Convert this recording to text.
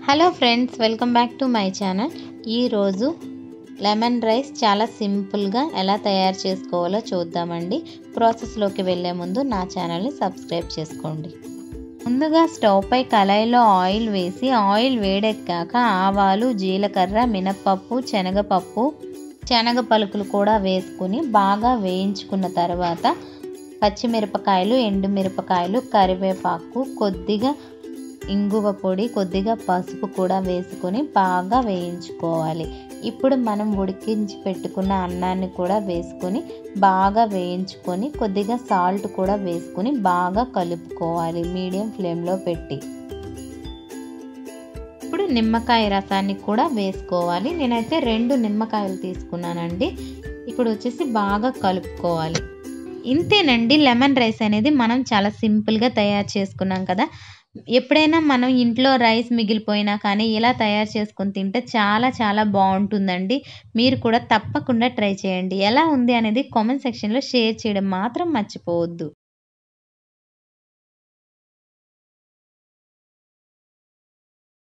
hello friends welcome back to my channel ఈరోజు lemon rice చాలా సింపుల్గా ఎలా తయారు చేసుకోవాలో చూద్దామండి ప్రాసెస్లోకి వెళ్ళే ముందు నా ఛానల్ని సబ్స్క్రైబ్ చేసుకోండి ముందుగా స్టవ్ పై కళాయిలో ఆయిల్ వేసి ఆయిల్ వేడెక్కాక ఆవాలు జీలకర్ర మినప్పప్పు శనగపప్పు శనగ పలుకులు కూడా వేసుకుని బాగా వేయించుకున్న తర్వాత పచ్చిమిరపకాయలు ఎండుమిరపకాయలు కరివేపాకు కొద్దిగా ఇంగువ పొడి కొద్దిగా పసుపు కూడా వేసుకొని బాగా వేయించుకోవాలి ఇప్పుడు మనం ఉడికించి పెట్టుకున్న అన్నాన్ని కూడా వేసుకొని బాగా వేయించుకొని కొద్దిగా సాల్ట్ కూడా వేసుకొని బాగా కలుపుకోవాలి మీడియం ఫ్లేమ్లో పెట్టి ఇప్పుడు నిమ్మకాయ రసాన్ని కూడా వేసుకోవాలి నేనైతే రెండు నిమ్మకాయలు తీసుకున్నానండి ఇప్పుడు వచ్చేసి బాగా కలుపుకోవాలి ఇంతేనండి లెమన్ రైస్ అనేది మనం చాలా సింపుల్గా తయారు చేసుకున్నాం కదా ఎప్పుడైనా మనం ఇంట్లో రైస్ మిగిలిపోయినా కానీ ఇలా తయారు చేసుకొని తింటే చాలా చాలా బాగుంటుందండి మీరు కూడా తప్పకుండా ట్రై చేయండి ఎలా ఉంది అనేది కామెంట్ సెక్షన్లో షేర్ చేయడం మాత్రం మర్చిపోవద్దు